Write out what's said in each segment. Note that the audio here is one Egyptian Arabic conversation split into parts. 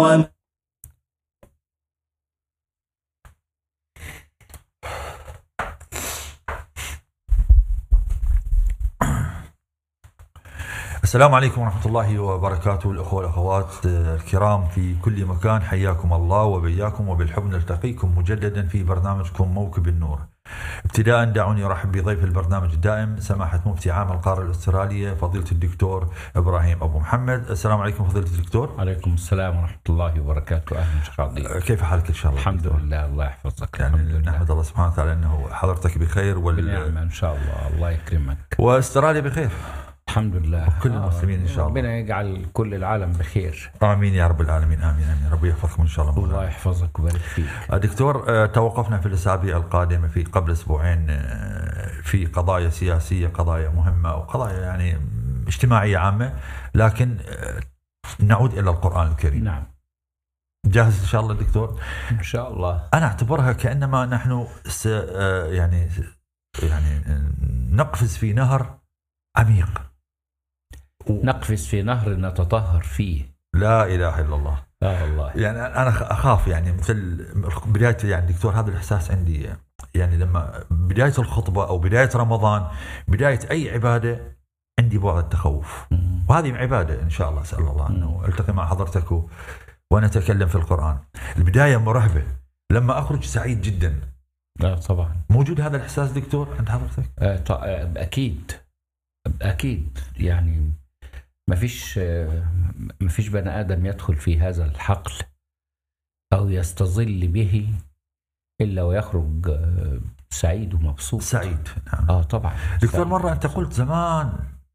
السلام عليكم ورحمة الله وبركاته الأخوة والأخوات الكرام في كل مكان حياكم الله وبياكم وبالحب نلتقيكم مجددا في برنامجكم موكب النور ابتداء دعوني ارحب بضيف البرنامج الدائم سماحة مفتي عام القارة الأسترالية فضيلة الدكتور إبراهيم أبو محمد السلام عليكم فضيلة الدكتور عليكم السلام ورحمة الله وبركاته أهلا شيخ عظيم كيف حالك إن شاء الله الحمد دكتور؟ لله الله يحفظك يعني الحمد لله. نحمد الله سبحانه وتعالى أنه حضرتك بخير وال... بنعمة إن شاء الله الله يكرمك واستراليا بخير الحمد لله كل المسلمين إن شاء الله. ربنا يجعل كل العالم بخير آمين يا رب العالمين آمين آمين ربي يحفظكم إن شاء الله مولانا. الله يحفظك ويبارك فيك دكتور آه، توقفنا في الاسابيع القادمه في قبل اسبوعين آه، في قضايا سياسيه قضايا مهمه وقضايا يعني اجتماعيه عامه لكن آه، نعود الى القران الكريم نعم جاهز ان شاء الله دكتور إن شاء الله انا اعتبرها كانما نحن س آه، يعني يعني نقفز في نهر عميق نقفز في نهر نتطهر فيه لا اله الا الله اه والله يعني انا اخاف يعني مثل بدايه يعني دكتور هذا الاحساس عندي يعني لما بدايه الخطبه او بدايه رمضان بدايه اي عباده عندي بعض التخوف مم. وهذه عباده ان شاء الله اسال الله انه التقي مع حضرتك و- ونتكلم في القران البدايه مرهبه لما اخرج سعيد جدا لا طبعا موجود هذا الاحساس دكتور عند حضرتك آه ط- آه، أكيد أكيد يعني ما فيش آه، ما فيش بني آدم يدخل في هذا الحقل أو يستظل به إلا ويخرج آه، سعيد ومبسوط سعيد نعم. اه طبعا دكتور سعيد. مره انت قلت زمان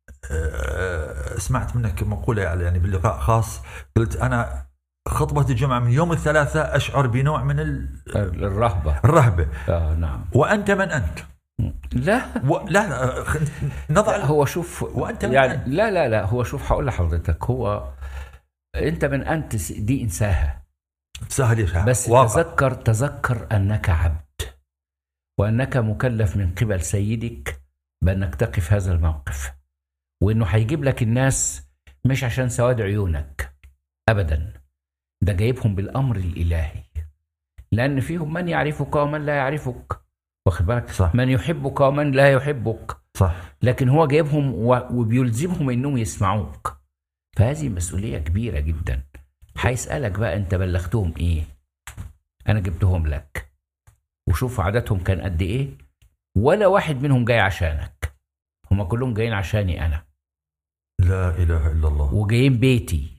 آه، سمعت منك مقوله يعني باللقاء خاص قلت انا خطبه الجمعه من يوم الثلاثاء اشعر بنوع من ال- الرهبة الرهبه آه نعم وانت من انت؟ لا و... لا لا خ- نضع لا هو شوف وأنت من يعني أنت؟ لا لا لا هو شوف هقول لحضرتك هو انت من انت س- دي انساها سهل يا شيخ بس واقع تذكر تذكر انك عبد وانك مكلف من قبل سيدك بانك تقف هذا الموقف وانه هيجيب لك الناس مش عشان سواد عيونك ابدا ده جايبهم بالامر الالهي لان فيهم من يعرفك ومن لا يعرفك واخد بالك صح. من يحبك ومن لا يحبك صح لكن هو جايبهم و- وبيلزمهم انهم يسمعوك فهذه مسؤوليه كبيره جدا هيسالك بقى انت بلغتهم ايه انا جبتهم لك وشوف عددهم كان قد ايه ولا واحد منهم جاي عشانك هما كلهم جايين عشاني انا لا اله الا الله وجايين بيتي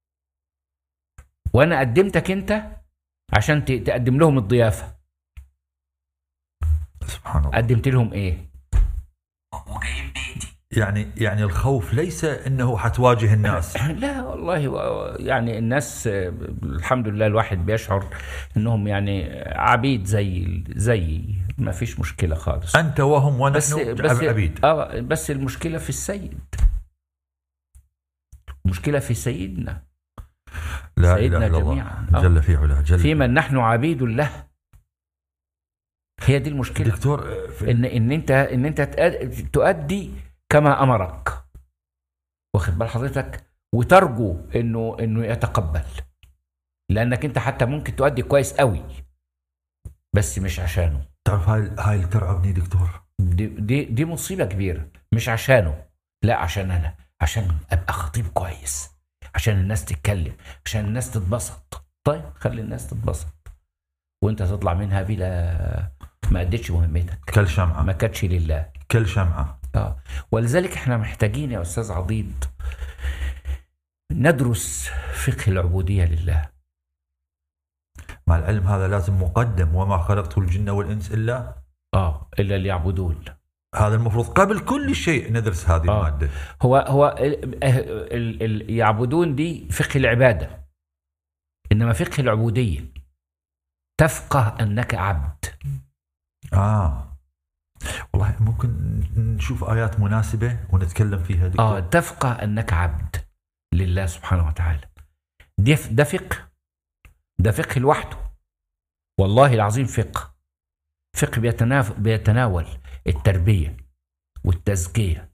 وانا قدمتك انت عشان ت- تقدم لهم الضيافه سبحان الله قدمت لهم ايه وجايين بيتي يعني يعني الخوف ليس انه حتواجه الناس لا والله و- يعني الناس آه، الحمد لله الواحد بيشعر انهم يعني عبيد زي زي ما فيش مشكله خالص انت وهم ونحن بس بس عبيد اه بس المشكله في السيد المشكله في سيدنا لا سيدنا اله الا الله جميعاً. آه. جل في علاه جل في من نحن عبيد له هي دي المشكله دكتور آه، في ان ان انت ان انت تأد- تؤدي كما امرك واخد بال حضرتك وترجو انه انه يتقبل لانك انت حتى ممكن تؤدي كويس قوي بس مش عشانه تعرف هاي هاي اللي ترعبني دكتور دي دي, دي مصيبه كبيره مش عشانه لا عشان انا عشان ابقى خطيب كويس عشان الناس تتكلم عشان الناس تتبسط طيب خلي الناس تتبسط وانت تطلع منها بلا ما اديتش مهمتك كل شمعه ما كانتش لله كل شمعه اه ولذلك احنا محتاجين يا استاذ عضيد ندرس فقه العبوديه لله مع العلم هذا لازم مقدم وما خلقت الجن والانس الا اه الا ليعبدون هذا المفروض قبل كل شيء ندرس هذه آه. الماده هو هو ال ال ال يعبدون دي فقه العباده انما فقه العبوديه تفقه انك عبد اه والله ممكن نشوف ايات مناسبه ونتكلم فيها دكتور اه تفقه انك عبد لله سبحانه وتعالى دي ف- ده فقه ده فقه لوحده والله العظيم فقه فقه بيتناف بيتناول التربيه والتزكيه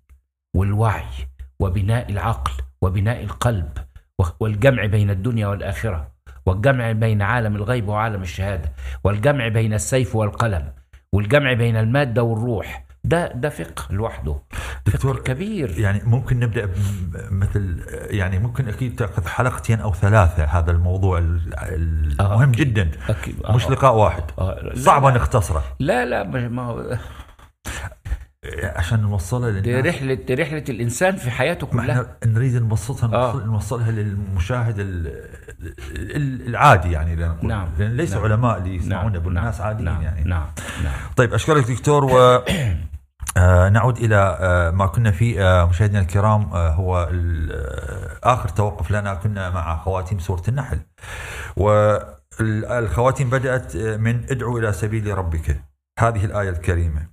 والوعي وبناء العقل وبناء القلب و- والجمع بين الدنيا والاخره والجمع بين عالم الغيب وعالم الشهادة والجمع بين السيف والقلم والجمع بين المادة والروح ده ده فقه لوحده دكتور فقه كبير يعني ممكن نبدا مثل يعني ممكن اكيد تاخذ حلقتين او ثلاثه هذا الموضوع ال- ال- آه، مهم أكيد. جدا أكيد. مش آه. لقاء واحد آه، لا، صعب ان لا. نختصره لا لا ما ما هو عشان نوصلها دي للناس رحلة دي رحلة الإنسان في حياته ما كلها احنا نريد نبسطها آه. نوصل نوصلها للمشاهد ال- ال- العادي يعني لأن نقول. نعم. لان ليس نعم. علماء اللي يسمعونا بالناس عاديين نعم. يعني نعم نعم طيب اشكرك دكتور و آه، نعود الى آه، ما كنا فيه آه، مشاهدينا الكرام آه، هو ال- آه، اخر توقف لنا كنا مع خواتيم سوره النحل والخواتيم بدات آه، من ادعو الى سبيل ربك هذه الايه الكريمه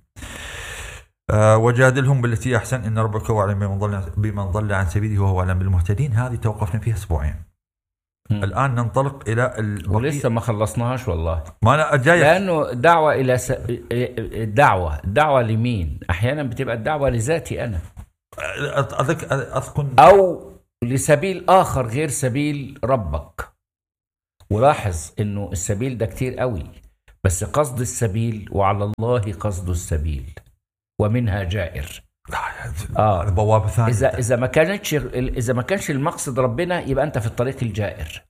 آه، وجادلهم بالتي احسن ان ربك هو اعلم بمن ضل بمن ضل عن سبيله وهو اعلم بالمهتدين هذه توقفنا فيها اسبوعين مم. الان ننطلق الى البقية. ولسه ما خلصناهاش والله ما انا جاي لانه دعوه الى س... الدعوه الدعوه لمين احيانا بتبقى الدعوه لذاتي انا أذك اذكر او لسبيل اخر غير سبيل ربك ولاحظ انه السبيل ده كتير قوي بس قصد السبيل وعلى الله قصد السبيل ومنها جائر اه بوابه ثانيه اذا اذا ما كانتش اذا ما كانش المقصد ربنا يبقى انت في الطريق الجائر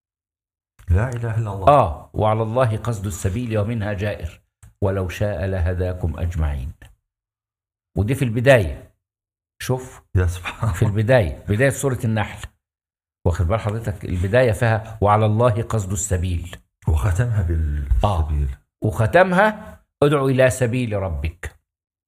لا اله الا الله اه وعلى الله قصد السبيل ومنها جائر ولو شاء لهداكم اجمعين ودي في البدايه شوف يا سبحان في البدايه بدايه سوره النحل واخد بال حضرتك البدايه فيها وعلى الله قصد السبيل وختمها بالسبيل وختمها ادعو الى سبيل ربك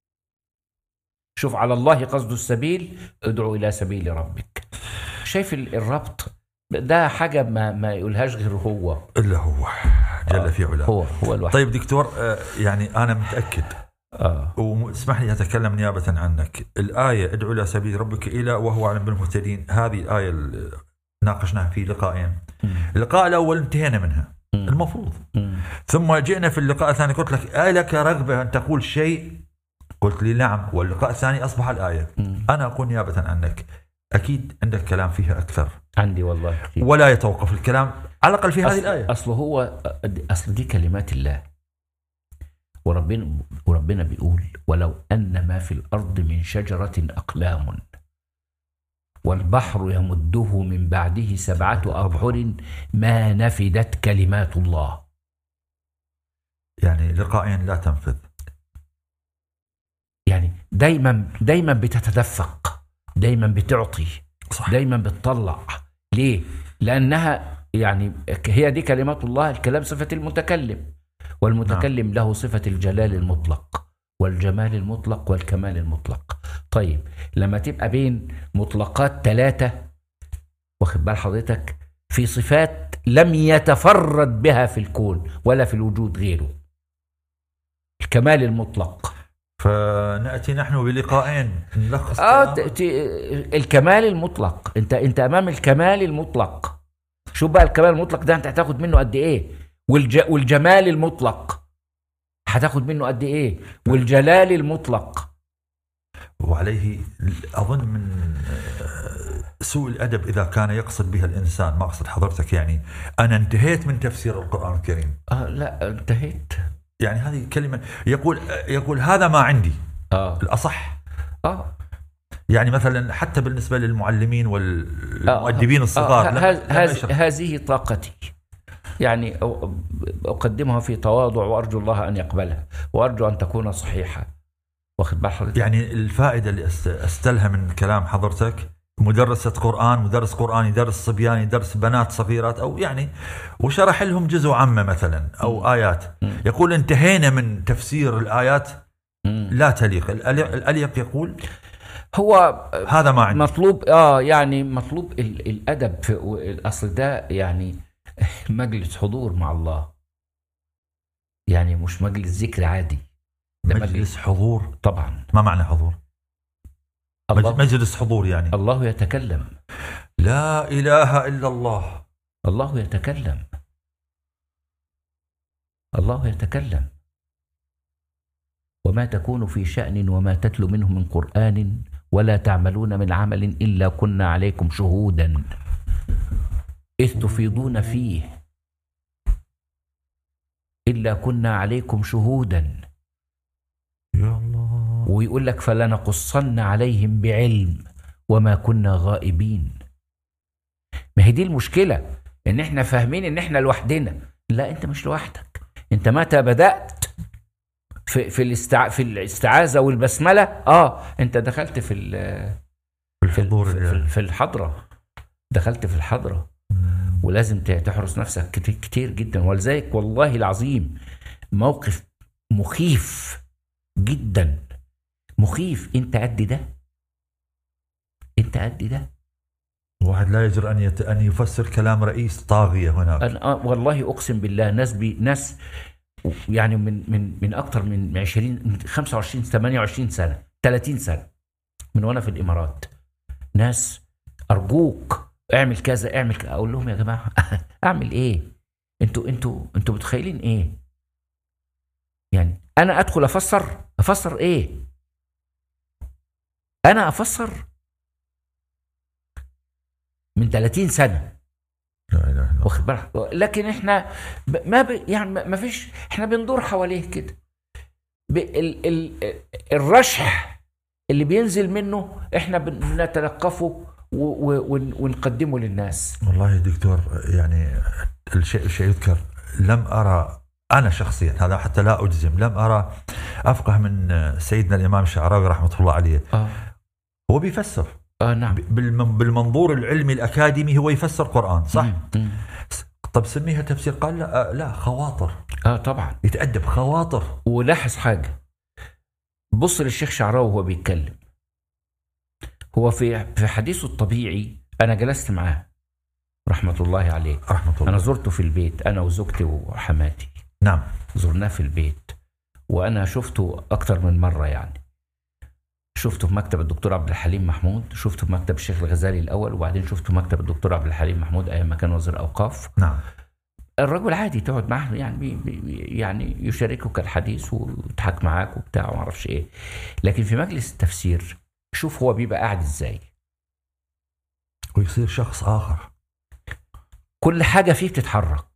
شوف على الله قصد السبيل ادعو الى سبيل ربك شايف ال- الربط ده حاجه ما ما يقولهاش غير هو الا هو جل في علاه هو هو الواحد طيب دكتور آه، يعني انا متاكد اه واسمح لي اتكلم نيابه عنك الايه ادعو الى سبيل ربك الى وهو اعلم بالمهتدين هذه الايه اللي ناقشناها في لقاءين اللقاء الاول انتهينا منها مم. المفروض مم. ثم جئنا في اللقاء الثاني قلت لك ألك رغبة أن تقول شيء قلت لي نعم واللقاء الثاني أصبح الآية مم. أنا أقول نيابة عنك أكيد عندك كلام فيها أكثر عندي والله كتير. ولا يتوقف الكلام على الأقل في هذه أصل, الآية اصل هو اصل دي كلمات الله وربنا وربنا بيقول ولو ان ما في الارض من شجره اقلام والبحر يمده من بعده سبعه ابحر ما نفدت كلمات الله يعني لقاءين لا تنفذ يعني دايما دايما بتتدفق دايما بتعطي صح دايما بتطلع ليه لانها يعني هي دي كلمات الله الكلام صفه المتكلم والمتكلم له صفه الجلال المطلق والجمال المطلق والكمال المطلق طيب لما تبقى بين مطلقات ثلاثه واخد بال حضرتك في صفات لم يتفرد بها في الكون ولا في الوجود غيره الكمال المطلق فنأتي نحن بلقاءين نلخص اه كلام. ت- ت- الكمال المطلق انت انت امام الكمال المطلق شوف بقى الكمال المطلق ده انت هتاخد منه قد ايه والج... والجمال المطلق هتاخد منه قد ايه والجلال المطلق وعليه أظن من آه، سوء الأدب إذا كان يقصد بها الإنسان ما أقصد حضرتك يعني أنا انتهيت من تفسير القرآن الكريم اه لا انتهيت يعني هذه كلمة يقول يقول هذا ما عندي اه الأصح اه يعني مثلا حتى بالنسبة للمعلمين والمؤدبين الصغار آه لا- هذ- لا هذ- يشرح. هذه طاقتي يعني أ- اقدمها في تواضع وارجو الله ان يقبلها وارجو ان تكون صحيحه واخد بال حضرتك يعني الفائدة اللي أست- أستلها من كلام حضرتك مدرسة قرآن مدرس قرآن يدرس صبيان يدرس بنات صغيرات أو يعني وشرح لهم جزء عامة مثلا أو آيات مم. يقول انتهينا من تفسير الآيات مم. لا تليق الألي- الأليق يقول هو هذا ما عندي مطلوب اه يعني مطلوب ال- الادب في الاصل ده يعني مجلس حضور مع الله يعني مش مجلس ذكر عادي ده مجلس مجلس حضور طبعا ما معنى حضور مج- الله مجلس حضور يعني الله يتكلم لا إله إلا الله الله يتكلم الله يتكلم وما تكون في شأن وما تتلو منه من قرآن ولا تعملون من عمل إلا كنا عليكم شهودا إذ تفيضون فيه إلا كنا عليكم شهودا يا الله ويقول لك فلنقصن عليهم بعلم وما كنا غائبين ما هي دي المشكلة ان احنا فاهمين ان احنا لوحدنا لا انت مش لوحدك انت متى بدأت في في الاستع... في الاستعاذة والبسملة اه انت دخلت في ال... في ال- الحضور في, في, في الحضرة دخلت في الحضرة ولازم ت- تحرس نفسك كتير, كتير جدا ولذلك والله العظيم موقف مخيف جدا مخيف انت قد ده انت قد ده واحد لا يجرؤ ان يت... ان يفسر كلام رئيس طاغيه هناك أنا آه والله اقسم بالله ناس بي ناس يعني من من من اكتر من 20 من 25 28 سنه 30 سنه من وانا في الامارات ناس ارجوك اعمل كذا اعمل كذا اقول لهم يا جماعه اعمل ايه انتوا انتوا انتوا متخيلين ايه يعني انا ادخل افسر افسر ايه انا افسر من 30 سنه لا اله الا الله واخد بالك لكن احنا ب- ما ب... يعني ما ما فيش احنا بندور حواليه كده ب... ال... ال... الرشح اللي بينزل منه احنا بن- بنتلقفه و... و... ون- ونقدمه للناس والله يا دكتور يعني الشيء الشيء يذكر لم ارى انا شخصيا هذا حتى لا اجزم لم ارى افقه من سيدنا الامام الشعراوي رحمه الله عليه اه هو بيفسر اه نعم بالم- بالمنظور العلمي الاكاديمي هو يفسر قران صح مم. مم. طب سميها تفسير قال لا آه، لا خواطر اه طبعا يتأدب خواطر ولاحظ حاجه بص للشيخ شعراوي وهو بيتكلم هو في في حديثه الطبيعي انا جلست معاه رحمه الله عليه رحمه الله انا زرته في البيت انا وزوجتي وحماتي نعم زرناه في البيت وانا شفته اكتر من مره يعني شفته في مكتب الدكتور عبد الحليم محمود شفته في مكتب الشيخ الغزالي الاول وبعدين شفته في مكتب الدكتور عبد الحليم محمود ايام ما كان وزير اوقاف نعم الرجل عادي تقعد معاه يعني بي بي يعني يشاركك الحديث ويضحك معاك وبتاع وما اعرفش ايه لكن في مجلس التفسير شوف هو بيبقى قاعد ازاي ويصير شخص اخر كل حاجة فيه بتتحرك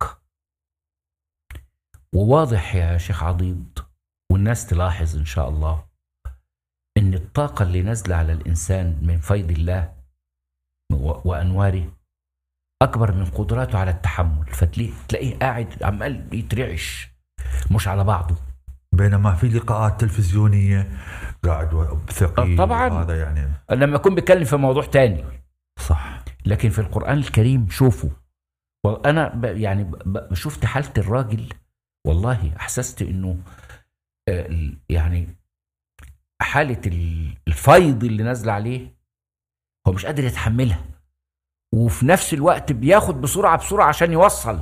وواضح يا شيخ عضيض والناس تلاحظ إن شاء الله إن الطاقة اللي نازلة على الإنسان من فيض الله و- وأنواره أكبر من قدراته على التحمل فتلاقيه تلاقيه قاعد عمال يترعش مش على بعضه بينما في لقاءات تلفزيونيه قاعد ثقيل آه، طبعاً. هذا يعني لما يكون بيتكلم في موضوع تاني صح لكن في القرآن الكريم شوفوا وأنا ب يعني ب- ب- شفت حالة الراجل والله أحسست إنه آه، ال- يعني حالة ال- الفيض اللي نازلة عليه هو مش قادر يتحملها وفي نفس الوقت بياخد بسرعة بسرعة عشان يوصل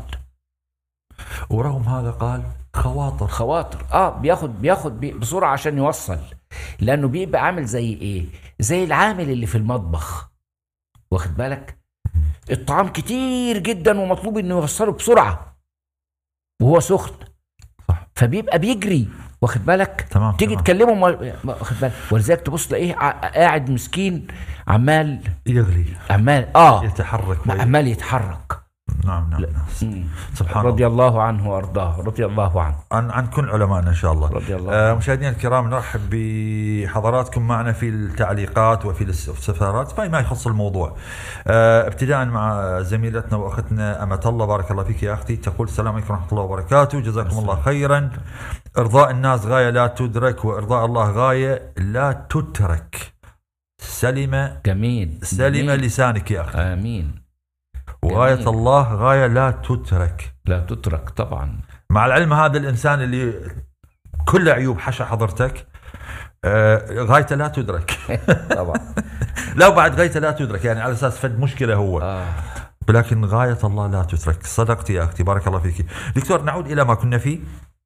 ورغم هذا قال خواطر خواطر اه بياخد بياخد بي- بسرعة عشان يوصل لأنه بيبقى عامل زي إيه زي العامل اللي في المطبخ واخد بالك الطعام كتير جدا ومطلوب انه يوصله بسرعه وهو سخن صح. فبيبقى بيجري واخد بالك تمام تيجي تمام. تكلمه ما- ما- واخد بالك ولذلك تبص تلاقيه ع- قاعد مسكين عمال يغلي عمال اه يتحرك وي- عمال يتحرك نعم نعم نعم. مم. سبحان الله رضي الله عنه وارضاه رضي الله عنه عن عن كل علمائنا ان شاء الله رضي الله آه، عنه مشاهدينا الكرام نرحب بحضراتكم معنا في التعليقات وفي الاستفسارات فيما يخص الموضوع آه، ابتداء مع زميلتنا واختنا امة الله بارك الله فيك يا اختي تقول السلام عليكم ورحمه الله وبركاته جزاكم الله خيرا ارضاء الناس غايه لا تدرك وارضاء الله غايه لا تترك سلم جميل سلم جميل. لسانك يا اخي امين وغايه جميل. الله غايه لا تترك لا تترك طبعا مع العلم هذا الانسان اللي كله عيوب حشا حضرتك آه، غايته لا تدرك طبعا لا وبعد غايته لا تدرك يعني على اساس فد مشكله هو اه ولكن غايه الله لا تترك صدقت يا اختي بارك الله فيك دكتور نعود الى ما كنا فيه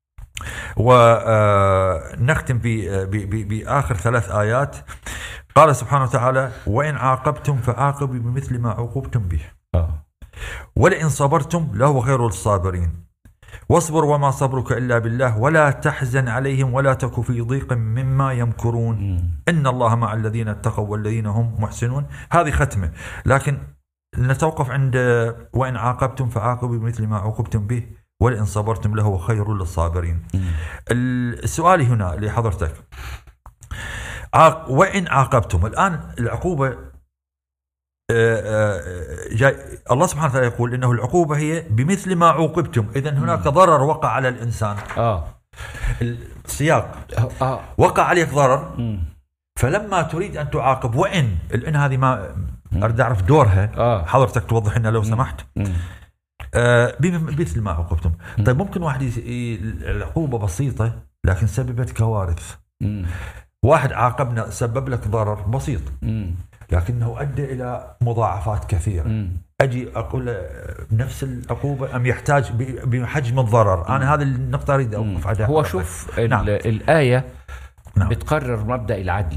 ونختم باخر ثلاث ايات قال سبحانه وتعالى وان عاقبتم فعاقبوا بمثل ما عوقبتم به اه ولئن صبرتم لهو خير للصابرين واصبر وما صبرك الا بالله ولا تحزن عليهم ولا تك في ضيق مما يمكرون مم. ان الله مع الذين اتقوا والذين هم محسنون هذه ختمه لكن نتوقف عند وان عاقبتم فعاقبوا بمثل ما عوقبتم به ولئن صبرتم لهو خير للصابرين السؤال هنا لحضرتك عاق وإن عاقبتم الآن العقوبة آه، آه، جاي الله سبحانه وتعالى يقول انه العقوبه هي بمثل ما عوقبتم، اذا هناك ضرر وقع على الانسان. اه السياق اه وقع عليك ضرر مم. فلما تريد ان تعاقب وان الان هذه ما اريد اعرف دورها اه حضرتك توضح لنا لو سمحت مم. آه بم- مثل ما عوقبتم طيب ممكن واحد يس- ي- العقوبه بسيطه لكن سببت كوارث مم. واحد عاقبنا سبب لك ضرر بسيط مم. لكنه ادى الى مضاعفات كثيره مم. اجي اقول له نفس العقوبه ام يحتاج ب- بحجم الضرر انا هذه النقطه اريد اوقف عليها هو شوف ال- نعم. الآية نعم. بتقرر مبدأ العدل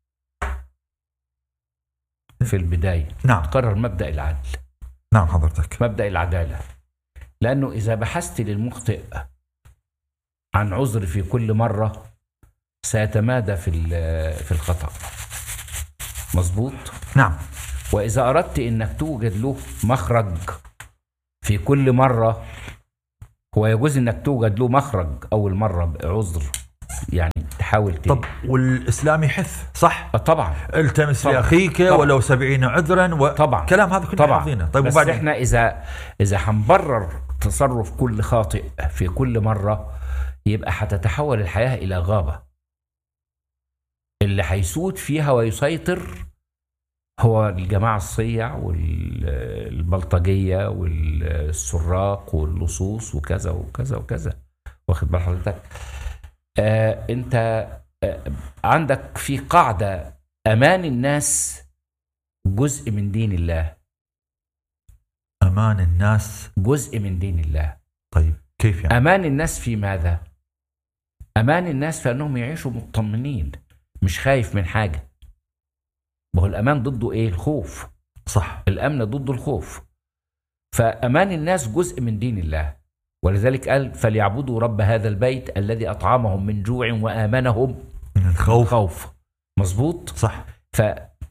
في البداية نعم تقرر مبدأ العدل نعم حضرتك مبدأ العدالة لأنه إذا بحثت للمخطئ عن عذر في كل مرة سيتمادى في ال- في الخطأ مظبوط نعم وإذا أردت أنك توجد له مخرج في كل مرة هو يجوز أنك توجد له مخرج أول مرة بعذر يعني تحاول ت- طب والاسلام يحث صح آه طبعا التمس طبعا. لاخيك طبعا. ولو سبعين عذرا و... طبعا. كلام هذا كله طبعا حافظينه طيب بس وبعدين احنا اذا اذا هنبرر تصرف كل خاطئ في كل مره يبقى هتتحول الحياه الى غابه اللي هيسود فيها ويسيطر هو الجماعه الصيع والبلطجيه والسراق واللصوص وكذا وكذا وكذا واخد بال حضرتك آه انت آه عندك في قاعده امان الناس جزء من دين الله امان الناس جزء من دين الله طيب كيف يعني امان الناس في ماذا امان الناس في انهم يعيشوا مطمنين مش خايف من حاجه ما هو الامان ضده ايه الخوف صح الامن ضده الخوف فامان الناس جزء من دين الله ولذلك قال فليعبدوا رب هذا البيت الذي اطعمهم من جوع وامنهم من من الخوف خوف مظبوط صح ف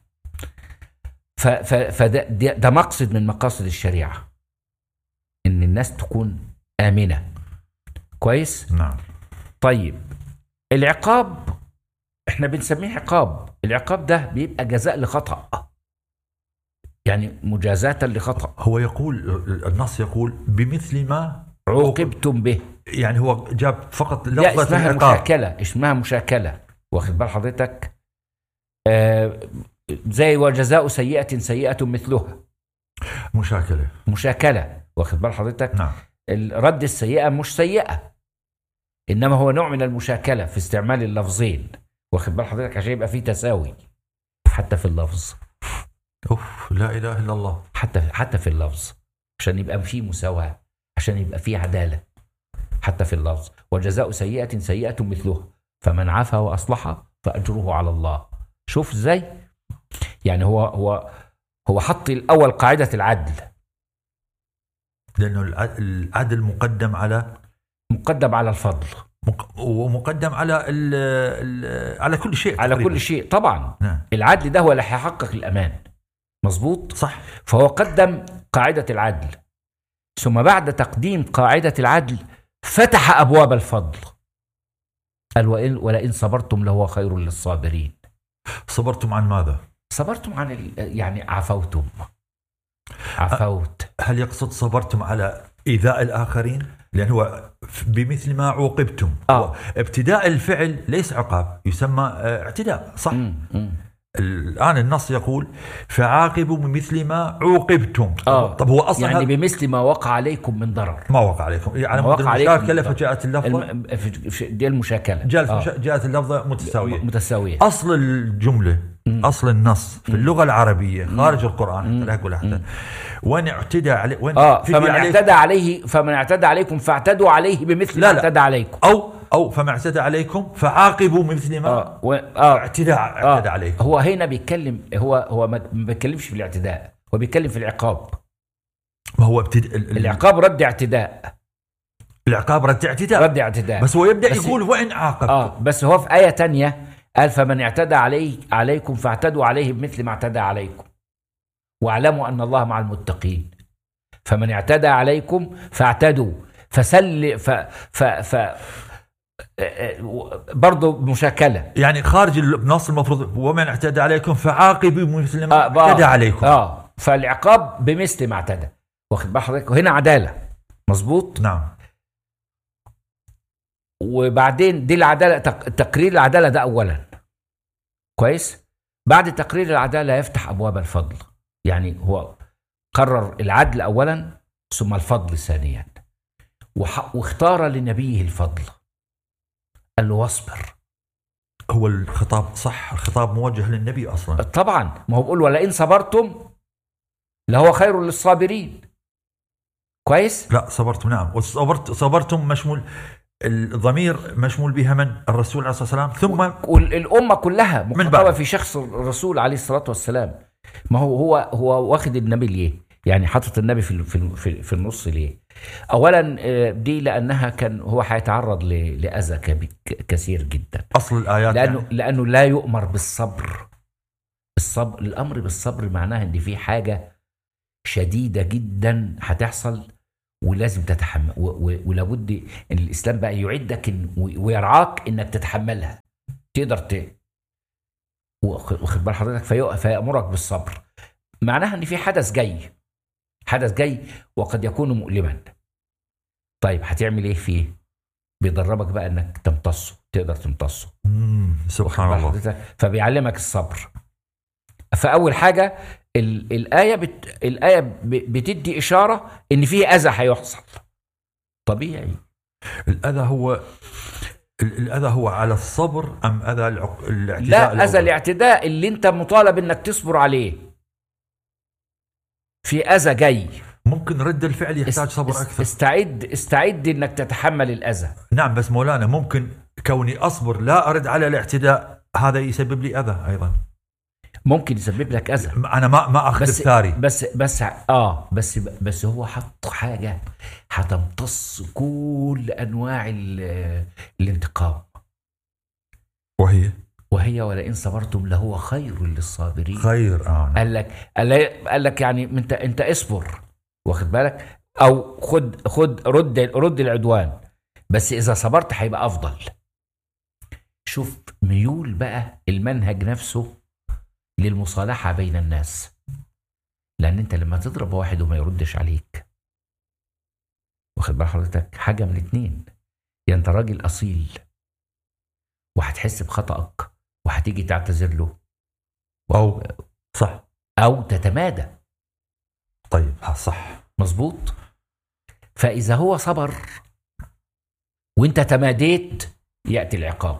ف ف فده ده, ده مقصد من مقاصد الشريعه ان الناس تكون امنه كويس نعم طيب العقاب احنا بنسميه عقاب العقاب ده بيبقى جزاء لخطأ يعني مجازاة لخطأ هو يقول النص يقول بمثل ما عوقبتم به يعني هو جاب فقط لا لفظة اسمها العقاب مشاكلة اسمها مشاكلة واخد بال حضرتك آه زي وجزاء سيئة سيئة مثلها مشاكلة مشاكلة واخد بال حضرتك نعم الرد السيئة مش سيئة إنما هو نوع من المشاكلة في استعمال اللفظين واخد بال حضرتك عشان يبقى فيه تساوي حتى في اللفظ اوف لا اله الا الله حتى حتى في اللفظ عشان يبقى فيه مساواة عشان يبقى فيه عدالة حتى في اللفظ وجزاء سيئة سيئة مثلها فمن عفا وأصلح فأجره على الله شوف ازاي يعني هو هو هو حط الأول قاعدة العدل لانه الع- العدل مقدم على مقدم على الفضل مق- ومقدم على ال ال على كل شيء على تقريباً. كل شيء طبعا نعم العدل ده هو اللي هيحقق الأمان مظبوط صح فهو قدم قاعدة العدل ثم بعد تقديم قاعدة العدل فتح أبواب الفضل قال وإن ولئن صبرتم لهو خير للصابرين صبرتم عن ماذا؟ صبرتم عن ال- يعني عفوتم عفوت هل يقصد صبرتم على ايذاء الاخرين؟ لان هو بمثل ما عوقبتم آه. هو ابتداء الفعل ليس عقاب يسمى آه، اعتداء صح؟ مم. مم. الان النص يقول فعاقبوا بمثل ما عوقبتم آه. طب هو اصلا يعني يعني بمثل ما وقع عليكم من ضرر ما وقع عليكم على ما مود وقع عليكم المشاكله من ضرر. فجاءت اللفظه الم... في- في- دي المشاكلة جاءت آه. جاءت اللفظه متساويه متساوية اصل الجمله اصل النص في اللغه العربيه خارج القران لا اقول حتى وين اعتدى عليه وين اه في فمن عليه اعتدى عليه فمن اعتدى عليكم فاعتدوا عليه بمثل لا، ما لا. اعتدى عليكم او او فما اعتدى عليكم فعاقبوا مثل ما اه و... اه اعتدى اعتدى عليكم هو هنا بيتكلم هو هو ما ما بيتكلمش في الاعتداء هو بيتكلم في العقاب ما هو ابتدى ال- ال- العقاب رد اعتداء العقاب رد اعتداء رد اعتداء بس هو يبدا بس- يقول وان عاقبتم اه بس هو في آية تانية قال فمن اعتدى عليه عليكم فاعتدوا عليه بمثل ما اعتدى عليكم واعلموا أن الله مع المتقين فمن اعتدى عليكم فاعتدوا فسل ف ف ف برضه مشاكله يعني خارج النص المفروض ومن اعتدى عليكم فعاقبوا مثل ما آه، بقى- اعتدى عليكم اه فالعقاب بمثل ما اعتدى واخد بال حضرتك وهنا عداله مظبوط نعم وبعدين دي العداله تق- تقرير العداله ده اولا كويس بعد تقرير العداله يفتح ابواب الفضل يعني هو قرر العدل اولا ثم الفضل ثانيا وح- واختار لنبيه الفضل قال له واصبر هو الخطاب صح الخطاب موجه للنبي اصلا طبعا ما هو بيقول ولئن صبرتم لهو خير للصابرين كويس لا صبرتم نعم وصبرت صبرتم مشمول الضمير مشمول بها من الرسول عليه الصلاه والسلام ثم والأمة كلها بعد. مخاطبة في شخص الرسول عليه الصلاة والسلام ما هو هو هو واخد النبي ليه؟ يعني حاطط النبي في ال- في ال- في, في النص ليه؟ أولا آه، دي لأنها كان هو هيتعرض ل- لأذى كبي- ك- كثير جدا اصل الايات لأنه يعني لأنه لا يؤمر بالصبر الصبر الأمر بالصبر معناه إن في حاجة شديدة جدا هتحصل ولازم تتحمل و- و- ولابد ان الاسلام بقى يعدك إن- و- ويرعاك انك تتحملها تقدر ت واخ- واخد بال حضرتك فيق- فيامرك بالصبر معناها ان في حدث جاي حدث جاي وقد يكون مؤلما طيب هتعمل ايه فيه بيدربك بقى انك تمتصه تقدر تمتصه مم، سبحان واخد بال الله حضرتك؟ فبيعلمك الصبر فاول حاجه ال- الايه بت... الايه ب- بتدي اشاره ان في اذى هيحصل طبيعي الاذى هو ال- الاذى هو على الصبر ام اذى العق... الاعتداء لا اذى الأول؟ الاعتداء اللي انت مطالب انك تصبر عليه في اذى جاي ممكن رد الفعل يحتاج است- صبر است- اكثر استعد استعد انك تتحمل الاذى نعم بس مولانا ممكن كوني اصبر لا ارد على الاعتداء هذا يسبب لي اذى ايضا ممكن يسبب لك اذى انا ما ما اخذ بس الثاري بس بس اه بس بس هو حط حاجه هتمتص كل انواع ال- الانتقام وهي وهي ولئن صبرتم لهو خير للصابرين خير اه نعم. قال لك قال قال لك يعني انت انت اصبر واخد بالك او خد خد رد رد العدوان بس اذا صبرت هيبقى افضل شوف ميول بقى المنهج نفسه للمصالحه بين الناس لان انت لما تضرب واحد وما يردش عليك واخد بال حضرتك حاجه من اتنين يا انت راجل اصيل وهتحس بخطأك وهتيجي تعتذر له او صح او تتمادى طيب ها صح مظبوط فاذا هو صبر وانت تماديت ياتي العقاب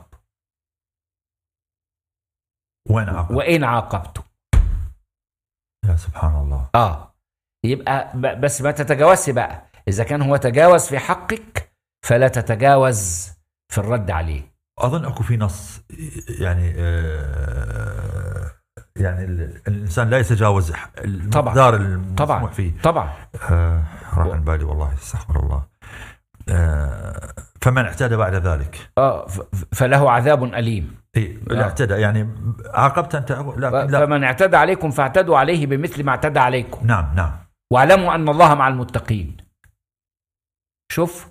وين عقل وان عاقبته يا سبحان الله اه يبقى ب- بس ما تتجاوزش بقى اذا كان هو تجاوز في حقك فلا تتجاوز في الرد عليه اظن اكو في نص يعني آه يعني ال- الانسان لا يتجاوز ح- المقدار المسموح طبعا فيه طبعا آه راح عن بالي والله استغفر الله آه فمن اعتدى بعد ذلك اه ف- ف- فله عذاب اليم اي اعتدى يعني عاقبت انت لكن لا فمن اعتدى عليكم فاعتدوا عليه بمثل ما اعتدى عليكم نعم نعم واعلموا ان الله مع المتقين شوف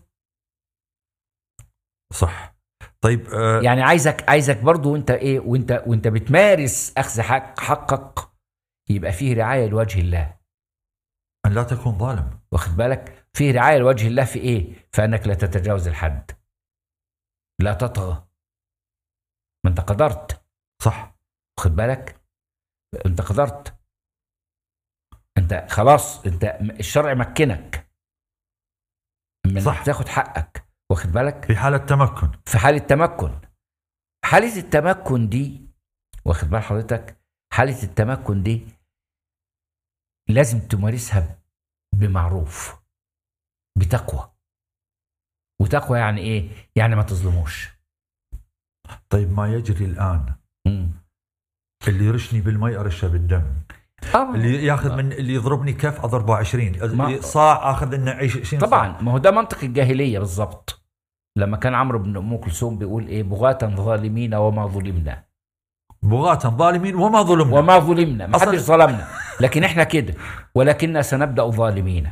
صح طيب آه يعني عايزك عايزك برضو وانت ايه وانت وانت بتمارس اخذ حق حقك يبقى فيه رعايه لوجه الله ان لا تكون ظالم واخد بالك فيه رعايه لوجه الله في ايه فانك لا تتجاوز الحد لا تطغى ما انت قدرت صح واخد بالك انت قدرت انت خلاص انت الشرع مكنك من صح. صح. تاخد حقك واخد بالك في حالة تمكن في حالة تمكن حالة التمكن دي واخد بال حضرتك حالة التمكن دي لازم تمارسها بمعروف بتقوى وتقوى يعني ايه يعني ما تظلموش طيب ما يجري الآن مم. اللي يرشني بالمي أرشه بالدم آه. اللي ياخذ من اللي يضربني كف أضربه 20 اللي صاع أخذ لنا 20 صاع. طبعا ما هو ده منطق الجاهلية بالظبط لما كان عمرو بن ام كلثوم بيقول ايه بغاة ظالمين وما ظلمنا بغاة ظالمين وما ظلمنا وما ظلمنا ما أصلاً- حدش ظلمنا لكن احنا كده ولكننا سنبدا ظالمين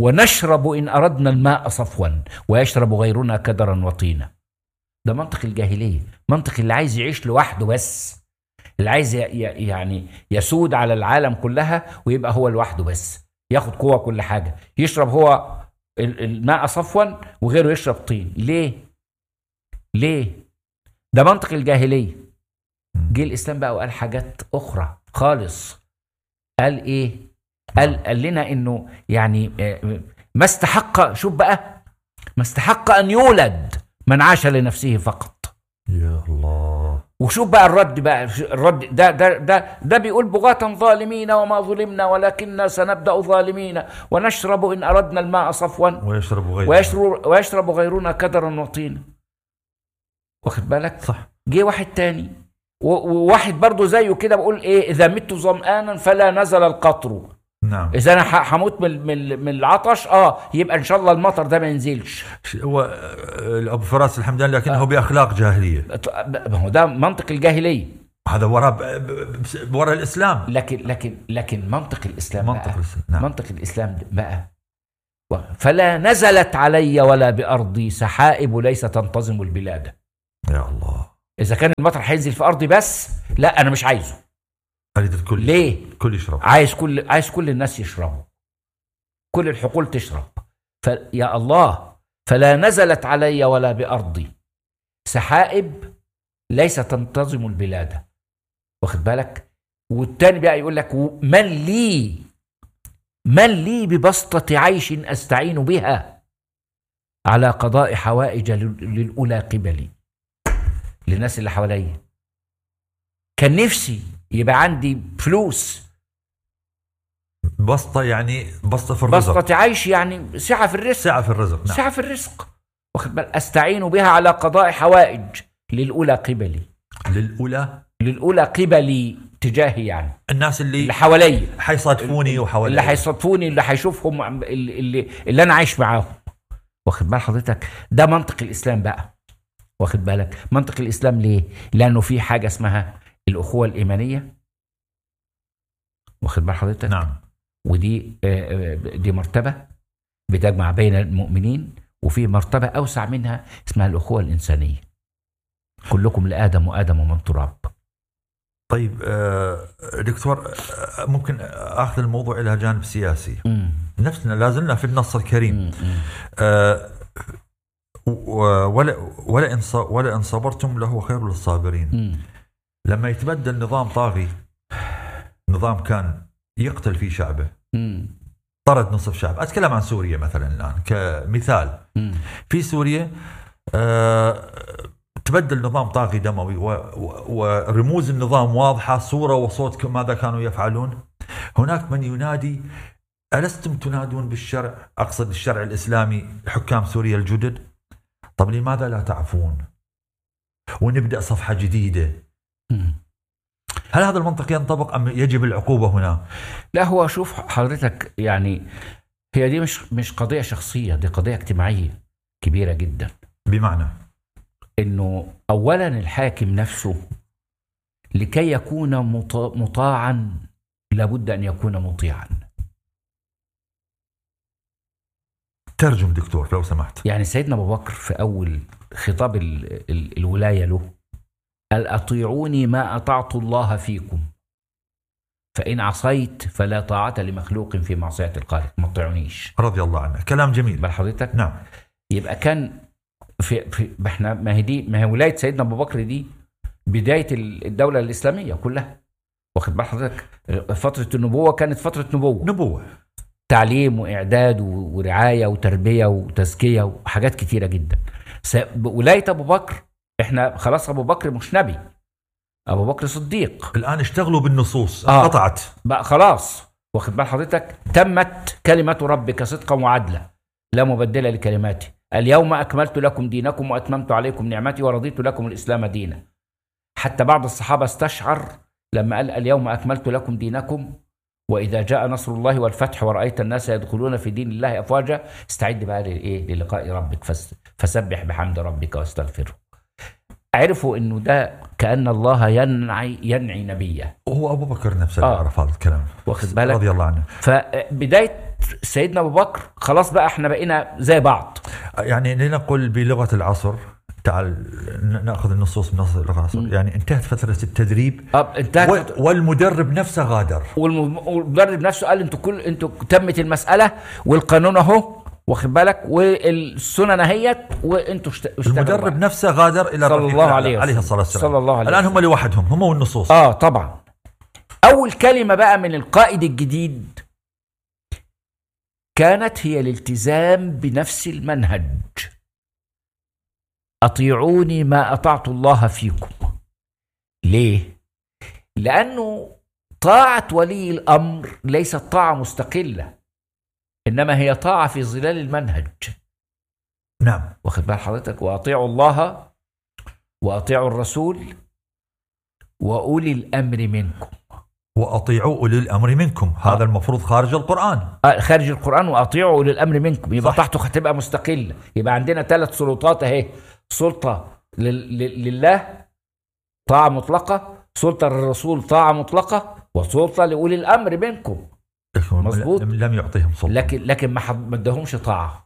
ونشرب إن أردنا الماء صفوا ويشرب غيرنا كدرا وطينا ده منطق الجاهلية منطق اللي عايز يعيش لوحده بس اللي عايز ي- ي- يعني يسود على العالم كلها ويبقى هو لوحده بس ياخد قوة كل حاجة يشرب هو ال- الماء صفوا وغيره يشرب طين ليه ليه ده منطق الجاهلية جه الإسلام بقى وقال حاجات أخرى خالص قال إيه قال, قال لنا إنه يعني آه، ما استحق شوف بقى ما استحق أن يولد من عاش لنفسه فقط يا الله وشوف بقى الرد بقى الرد ده ده ده ده بيقول بغاة ظالمين وما ظلمنا ولكننا سنبدأ ظالمين ونشرب إن أردنا الماء صفوا ويشرب غيره ويشرب ويشرب غيرنا كدرا وطينا واخد بالك صح جه واحد تاني و- وواحد برضه زيه كده بقول ايه اذا مت ظمآنا فلا نزل القطر نعم اذا انا ح- هموت من من من العطش اه يبقى ان شاء الله المطر ده ما ينزلش هو آه، ابو فراس الحمدان لكنه باخلاق جاهليه ما هو ده منطق الجاهليه هذا وراء ب- ب- ب- وراء الاسلام لكن لكن لكن منطق الاسلام منطق بقى الإسلام، نعم. منطق الاسلام بقى و- فلا نزلت علي ولا بارضي سحائب ليس تنتظم البلاد يا الله اذا كان المطر هينزل في ارضي بس لا انا مش عايزه اريد الكل ليه الكل يشرب عايز كل عايز كل الناس يشربوا كل الحقول تشرب فيا الله فلا نزلت علي ولا بأرضي سحائب ليس تنتظم البلاد واخد بالك والتاني بقى يقول لك من لي من لي ببسطة عيش أستعين بها على قضاء حوائج لل- للأولى قبلي للناس اللي حواليا كان نفسي يبقى عندي فلوس بسطه يعني بسطه في الرزق بسطة عيش يعني سعة في الرزق سعه في الرزق نعم سعة في الرزق واخد بالك استعين بها على قضاء حوائج للأولى قبلي للاولى للأولى قبلي تجاهي يعني الناس اللي اللي حواليا حيصادفوني وحوالي اللي هيصادفوني اللي هيشوفهم عم- اللي, اللي, اللي انا عايش معاهم واخد بال حضرتك ده منطق الاسلام بقى واخد بالك منطق الاسلام ليه لانه في حاجه اسمها الاخوه الايمانيه واخد بال حضرتك نعم ودي آه، آه، دي مرتبة بتجمع بين المؤمنين وفي مرتبة أوسع منها اسمها الأخوة الإنسانية كلكم لآدم وآدم ومن تراب طيب آه، دكتور آه، ممكن اخذ الموضوع الى جانب سياسي مم. نفسنا لازلنا في النص الكريم مم. مم. آه، و- ولا ولا ان ص- ولا ان صبرتم لهو خير للصابرين مم. لما يتبدل نظام طاغي نظام كان يقتل فيه شعبه مم. طرد نصف شعب اتكلم عن سوريا مثلا الان كمثال مم. في سوريا آه، تبدل نظام طاغي دموي و- و- ورموز النظام واضحه صوره وصوت ماذا كانوا يفعلون هناك من ينادي ألستم تنادون بالشرع أقصد الشرع الإسلامي حكام سوريا الجدد طب لماذا لا تعفون ونبدأ صفحة جديدة مم. هل هذا المنطق ينطبق أم يجب العقوبة هنا لا هو شوف حضرتك يعني هي دي مش مش قضية شخصية دي قضية اجتماعية كبيرة جدا بمعنى انه اولا الحاكم نفسه لكي يكون مطا- مطاعا لابد ان يكون مطيعا ترجم دكتور لو سمحت يعني سيدنا ابو بكر في اول خطاب ال ال الولايه له قال اطيعوني ما اطعت الله فيكم فان عصيت فلا طاعه لمخلوق في معصيه الخالق ما تطيعونيش رضي الله عنه كلام جميل بل حضرتك نعم يبقى كان في, في ما احنا ما هي دي ما هي ولايه سيدنا ابو بكر دي بدايه ال- الدوله الاسلاميه كلها واخد بال حضرتك فتره النبوه كانت فتره نبوه نبوة تعليم واعداد و- ورعايه وتربيه وتزكيه وحاجات كتيره جدا س- ولايه ابو بكر احنا خلاص ابو بكر مش نبي ابو بكر صديق الآن اشتغلوا بالنصوص آه. قطعت بقى خلاص واخد بال حضرتك تمت كلمه ربك صدقا وعدلا لا مبدل لكلماته اليوم اكملت لكم دينكم واتممت عليكم نعمتي ورضيت لكم الاسلام دينا حتى بعض الصحابه استشعر لما قال اليوم اكملت لكم دينكم واذا جاء نصر الله والفتح ورايت الناس يدخلون في دين الله افواجا استعد بقى للايه للقاء ربك فس- فسبح بحمد ربك واستغفره عرفوا انه ده كان الله ينعي ينعي نبيه وهو أبو بكر نفسه اللي آه. عرف هذا الكلام واخد بالك رضي الله عنه فبدايه سيدنا ابو بكر خلاص بقى احنا بقينا زي بعض يعني لنقل بلغه العصر تعال ن- ناخذ النصوص من نص لغه العصر يعني انتهت فتره التدريب اب انتهت و- والمدرب نفسه غادر والم- والمدرب نفسه قال انتوا كل انتوا تمت المساله والقانون اهو واخد بالك والسنن اهيت وانتوا اشت- اشتغلوا المدرب بقى. نفسه غادر الى صلى الرفيق الله الأعلى عليه وسلم. عليه الصلاه والسلام صلى الله عليه الان وسلم. هم لوحدهم هم والنصوص اه طبعا اول كلمه بقى من القائد الجديد كانت هي الالتزام بنفس المنهج اطيعوني ما اطعت الله فيكم ليه لانه طاعه ولي الامر ليست طاعه مستقله انما هي طاعه في ظلال المنهج نعم واخد بال حضرتك واطيعوا الله واطيعوا الرسول واولي الامر منكم واطيعوا اولي الامر منكم هذا المفروض خارج القران آه، خارج القرآن وأطيعوا أولي الأمر منكم يبقى صح. طاعته هتبقى مستقلة يبقى عندنا ثلاث سلطات أهي سلطة لل- لل- لله طاعة مطلقة سلطة للرسول طاعة مطلقة وسلطة لأولي الأمر منكم مظبوط. لم يعطيهم سلطه لكن لكن ما حد- ما ادهمش طاعة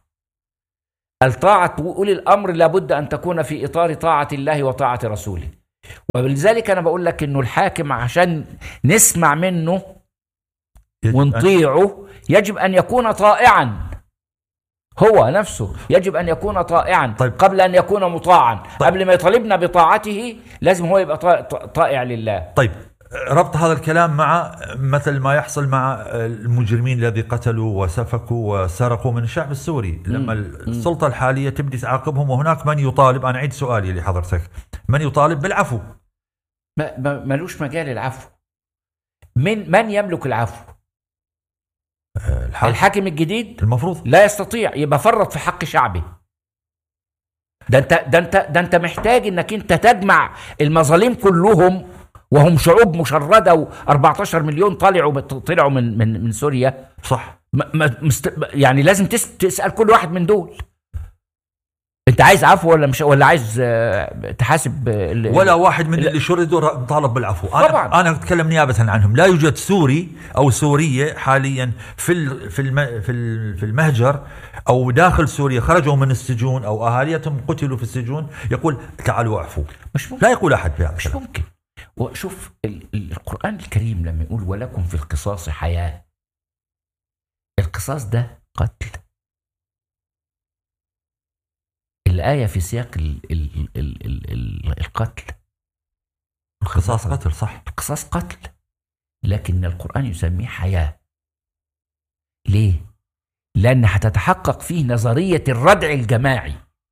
الطاعة أولي الأمر لابد أن تكون في إطار طاعة الله وطاعة رسوله ولذلك أنا بقول لك إنه الحاكم عشان نسمع منه يجب أن- ونطيعه يجب ان يكون طائعا هو نفسه يجب ان يكون طائعا طيب. قبل ان يكون مطاعا قبل ما يطالبنا بطاعته لازم هو يبقى طا- طا- طائع لله طيب ربط هذا الكلام مع مثل ما يحصل مع المجرمين الذي قتلوا وسفكوا وسرقوا من الشعب السوري لما السلطة الحالية تبدي تعاقبهم وهناك من يطالب أنا أعيد سؤالي لحضرتك من يطالب بالعفو ما- ما- ملوش مجال العفو من من يملك العفو الحاكم الحاكم الجديد المفروض لا يستطيع يبقى فرط في حق شعبه ده انت ده انت ده انت محتاج انك انت تجمع المظالم كلهم وهم شعوب مشرده و14 مليون طلعوا بت- طلعوا من من من سوريا صح ما ما مست... يعني لازم تس... تسال كل واحد من دول انت عايز عفو ولا مش ولا عايز آه، تحاسب آه، ال- ولا واحد من لا. اللي شردوا طالب بالعفو أنا طبعاً. أنا أتكلم نيابة عنهم لا يوجد سوري أو سورية حاليا في ال- في الم- في ال- في المهجر أو داخل سوريا خرجوا من السجون أو أهاليتهم قتلوا في السجون يقول تعالوا اعفوا مش ممكن لا يقول أحد بهذا مش الكلام. ممكن وشوف ال- ال- القرآن الكريم لما يقول ولكم في القصاص حياة القصاص ده قتل الآية في سياق ال ال ال ال ال القتل قصاص قتل صح القصاص قتل لكن القرآن يسميه حياة ليه؟ لأن هتتحقق فيه نظرية الردع الجماعي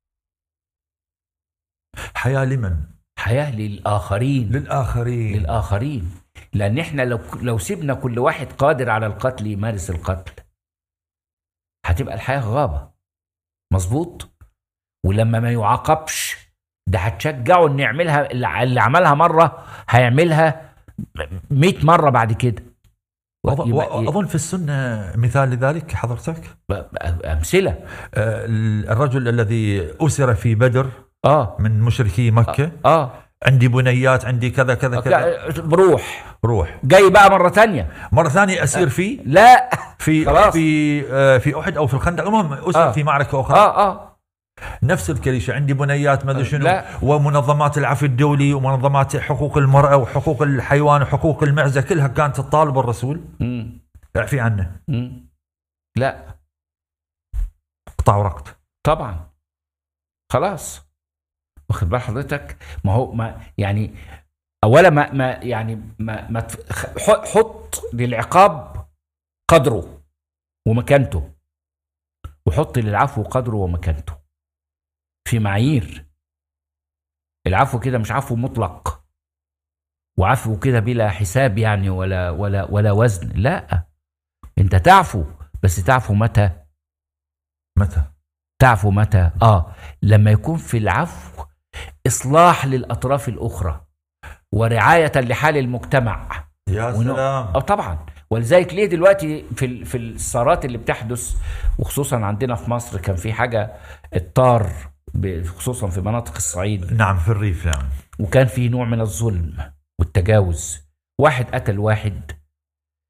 حياة لمن حياة للآخرين للآخرين للآخرين لأن إحنا لو لو سيبنا كل واحد قادر على القتل يمارس القتل هتبقى الحياة غابة مظبوط ولما ما يعاقبش ده هتشجعه إنه يعملها اللي اللي عملها مرة هيعملها 100 مرة بعد كده وأظ- يبقى- وأظن في السنة مثال لذلك حضرتك أمثلة آه، الرجل الذي أسر في بدر آه من مشركي مكة آه عندي بنيات عندي كذا كذا كذا بروح روح جاي بقى مرة تانية مرة ثانية أسير في لا في خلاص. في آه، في أحد أو في الخندق المهم أسر آه. في معركة أخرى آه آه نفس الكليشة عندي بنيات ما أدري شنو لا. ومنظمات العفو الدولي ومنظمات حقوق المرأة وحقوق الحيوان وحقوق المعزة كلها كانت تطالب الرسول مم. اعفي عنه مم. لا قطع ورقت طبعا خلاص واخد بال حضرتك ما هو ما يعني اولا ما ما يعني ما, ما تف- ح- حط للعقاب قدره ومكانته وحط للعفو قدره ومكانته في معايير العفو كده مش عفو مطلق وعفو كده بلا حساب يعني ولا ولا ولا وزن لا انت تعفو بس تعفو متى متى تعفو متى؟ اه لما يكون في العفو اصلاح للاطراف الاخرى ورعايه لحال المجتمع يا ونوع- سلام اه طبعا ولذلك ليه دلوقتي في ال- في الثارات اللي بتحدث وخصوصا عندنا في مصر كان في حاجه الطار ب- خصوصا في مناطق الصعيد نعم في الريف نعم وكان في نوع من الظلم والتجاوز واحد قتل واحد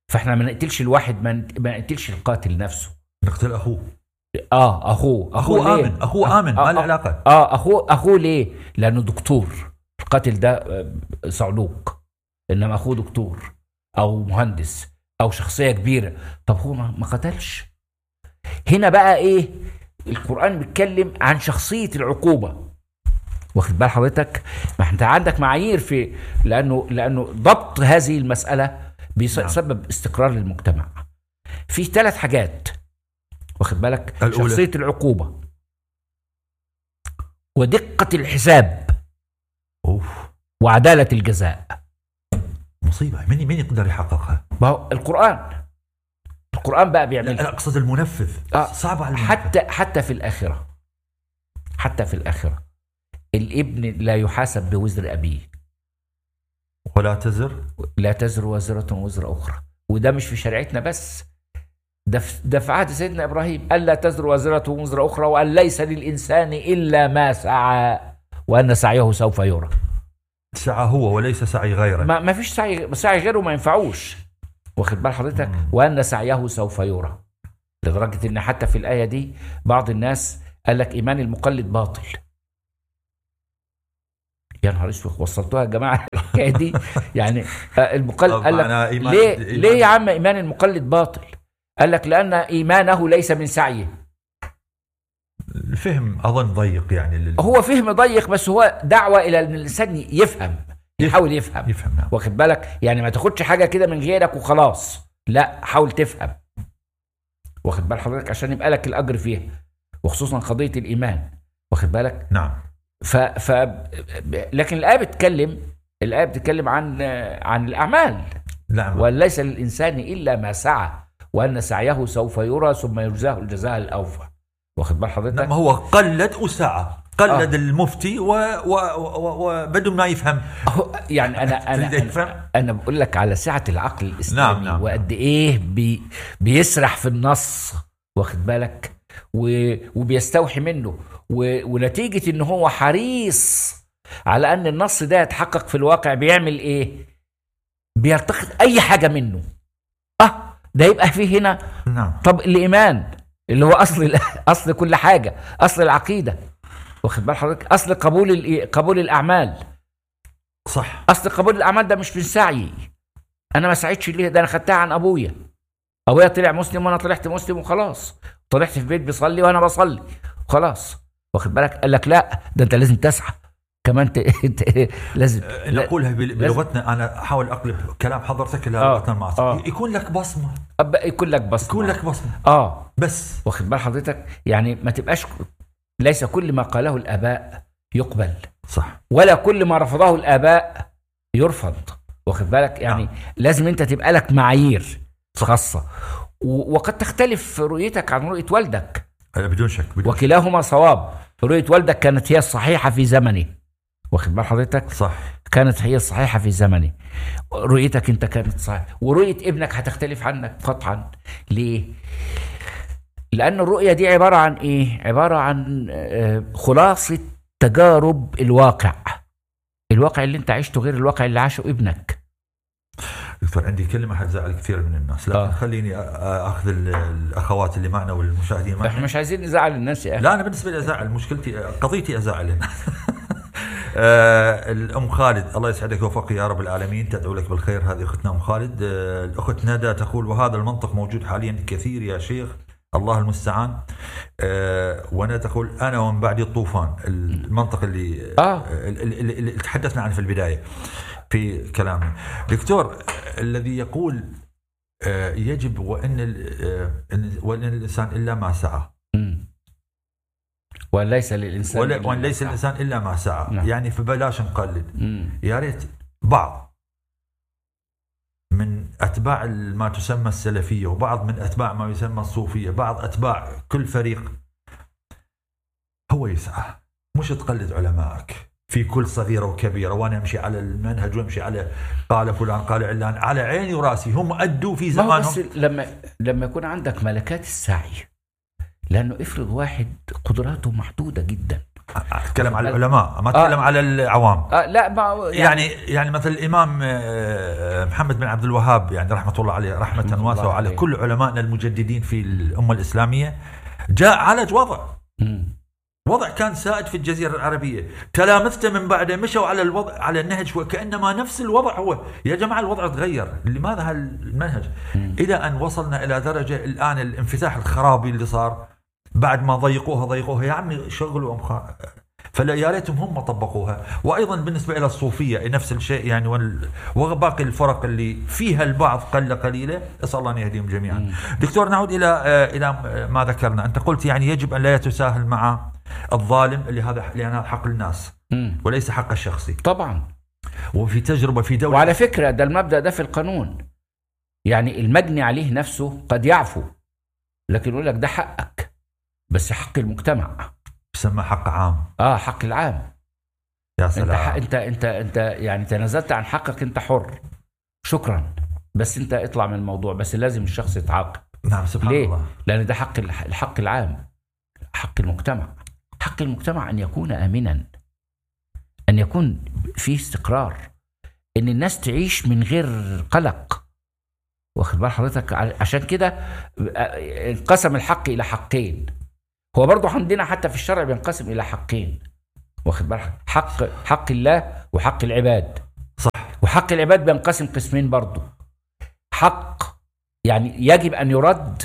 فاحنا ما نقتلش الواحد ما نت- ما نقتلش القاتل نفسه نقتل اخوه اه اخوه اخوه ليه؟ امن اخوه امن ما له علاقه اه اخوه اخوه ليه؟ لانه دكتور القاتل ده آه، صعلوك انما اخوه دكتور او مهندس او شخصيه كبيره طب هو ما ما قتلش هنا بقى ايه القران بيتكلم عن شخصيه العقوبه واخد بال حضرتك ما انت عندك معايير في لانه لانه ضبط هذه المساله بيسبب استقرار للمجتمع في ثلاث حاجات واخد بالك الأولى. شخصيه العقوبه ودقه الحساب اوف وعداله الجزاء مصيبه مين مين يقدر يحققها؟ ما هو القران القران بقى لا بيعمل لا اقصد المنفذ آه. صعب على المنفذ. حتى حتى في الاخره حتى في الاخره الابن لا يحاسب بوزر ابيه ولا تزر لا تزر وازرة وزر أخرى وده مش في شريعتنا بس ده في, ده في عهد سيدنا إبراهيم ألا تزر وازرة وزر أخرى وأن ليس للإنسان إلا ما سعى وأن سعيه سوف يرى سعى هو وليس سعي غيره ما, ما فيش سعي سعي غيره ما ينفعوش واخد بال حضرتك مم. وأن سعيه سوف يرى لدرجة إن حتى في الآية دي بعض الناس قال لك إيمان المقلد باطل يا نهار اسود وصلتوها يا جماعه الحكايه دي يعني آه، المقلد طب قال لك معناه إيمان- ليه إيمان- ليه يا عم ايمان المقلد باطل قال لك لان ايمانه ليس من سعيه الفهم اظن ضيق يعني لل... هو فهم ضيق بس هو دعوه الى ان الانسان يفهم يحاول يفهم يفهم نعم واخد بالك يعني ما تاخدش حاجه كده من غيرك وخلاص لا حاول تفهم واخد بال حضرتك عشان يبقى لك الاجر فيها وخصوصا قضيه الايمان واخد بالك نعم ف, ف لكن الايه بتتكلم الايه بتتكلم عن عن الاعمال نعم وليس للإنسان إلا ما سعى وأن سعيه سوف يرى ثم يجزاه الجزاء الأوفى واخد بال حضرتك؟ نعم هو قلد وسعى قلد آه. المفتي و... و... و... وبدون ما يفهم هو- يعني أنا أنا تريد تفهم؟ أنا, أنا بقول لك على سعة العقل الإسلامي نعم، نعم. وقد إيه بي بيسرح في النص واخد بالك و وبيستوحي منه و ونتيجة إن هو حريص على أن النص ده يتحقق في الواقع بيعمل إيه؟ بيلتقط أي حاجة منه أه ده يبقى فيه هنا نعم طب الايمان اللي هو اصل اصل كل حاجه اصل العقيده واخد بال حضرتك اصل قبول الإي- قبول الاعمال صح اصل قبول الاعمال ده مش من سعي انا ما سعيتش ليه ده انا خدتها عن ابويا ابويا طلع مسلم وانا طلعت مسلم وخلاص طلعت في بيت بيصلي وانا بصلي خلاص واخد بالك قال لك لا ده انت لازم تسعى كمان ت... ت... لازم لا- نقولها بل- بلغتنا انا احاول اقلب كلام حضرتك الى آه. لغتنا المعاصره آه. يكون لك بصمه أب- يكون لك بصمه يكون لك بصمه اه بس واخد بال حضرتك يعني ما تبقاش ليس كل ما قاله الاباء يقبل صح ولا كل ما رفضه الاباء يرفض واخد بالك يعني نعم. لازم انت تبقى لك معايير خاصه و- وقد تختلف رؤيتك عن رؤيه والدك أنا بدون شك بدون شك. وكلاهما صواب رؤيه والدك كانت هي الصحيحه في زمنه واخد بال حضرتك صح كانت هي الصحيحه في زمنه رؤيتك انت كانت صحيحه ورؤيه ابنك هتختلف عنك قطعا ليه لان الرؤيه دي عباره عن ايه عباره عن آه، خلاصه تجارب الواقع الواقع اللي انت عشته غير الواقع اللي عاشه ابنك دكتور عندي كلمه حتزعل كثير من الناس لكن آه. خليني أ- اخذ ال- الاخوات اللي معنا والمشاهدين معنا احنا مش عايزين نزعل الناس يا اخي لا انا بالنسبه لي ازعل مشكلتي قضيتي ازعل الناس. آه، الام خالد الله يسعدك ويوفقك يا رب العالمين تدعو لك بالخير هذه اختنا ام خالد آه، الاخت ندى تقول وهذا المنطق موجود حاليا كثير يا شيخ الله المستعان آه، وانا تقول انا ومن بعدي الطوفان المنطق اللي آه. اللي, اللي, اللي تحدثنا عنه في البدايه في كلامنا دكتور آه، الذي يقول آه، يجب وان ال- آه، إن- وان الانسان الا ما سعى مم. وليس للانسان ولا إلا وان ما ليس سعى. الانسان الا ما سعى نعم. يعني فبلاش نقلد مم. يا ريت بعض من اتباع ما تسمى السلفيه وبعض من اتباع ما يسمى الصوفيه بعض اتباع كل فريق هو يسعى مش تقلد علمائك في كل صغيره وكبيره وانا امشي على المنهج وامشي على قال فلان قال علان على عيني وراسي هم ادوا في ما هو بس زمانهم لما لما يكون عندك ملكات السعي لانه افرض واحد قدراته محدوده جدا اتكلم على العلماء ما اتكلم آه. على العوام آه لا ما يعني يعني مثل الامام آه، محمد بن عبد الوهاب يعني رحمه الله عليه رحمه رحمة الله واسعه وعلى عليه. كل علمائنا المجددين في الامه الاسلاميه جاء عالج وضع مم. وضع كان سائد في الجزيره العربيه تلامذته من بعده مشوا على الوضع على النهج وكانما نفس الوضع هو يا جماعه الوضع تغير لماذا هالمنهج الى ان وصلنا الى درجه الان الانفتاح الخرابي اللي صار بعد ما ضيقوها ضيقوها يا عمي شغلوا أمخا فلا يا ريتهم هم طبقوها وايضا بالنسبه الى الصوفيه نفس الشيء يعني وال- وباقي الفرق اللي فيها البعض قله قليله اسال الله ان يهديهم جميعا. دكتور نعود الى آه، الى آه، ما ذكرنا انت قلت يعني يجب ان لا يتساهل مع الظالم اللي هذا لان هذا حق الناس مم. وليس حق الشخصي طبعا وفي تجربه في دوله وعلى فكرة ده المبدأ ده في القانون يعني المجني عليه نفسه قد يعفو لكن يقول لك ده حقك بس حق المجتمع يسمى حق عام اه حق العام يا انت سلام ح- انت انت انت يعني تنازلت عن حقك انت حر شكرا بس انت اطلع من الموضوع بس لازم الشخص يتعاقب نعم سبحان ليه؟ الله لان ده حق الح- الحق العام حق المجتمع حق المجتمع ان يكون امنا ان يكون فيه استقرار ان الناس تعيش من غير قلق واخد بال حضرتك ع- عشان كده آه، انقسم الحق الى حقين هو برضه عندنا حتى في الشرع بينقسم الى حقين واخد بالك حق حق الله وحق العباد صح وحق العباد بينقسم قسمين برضه حق يعني يجب ان يرد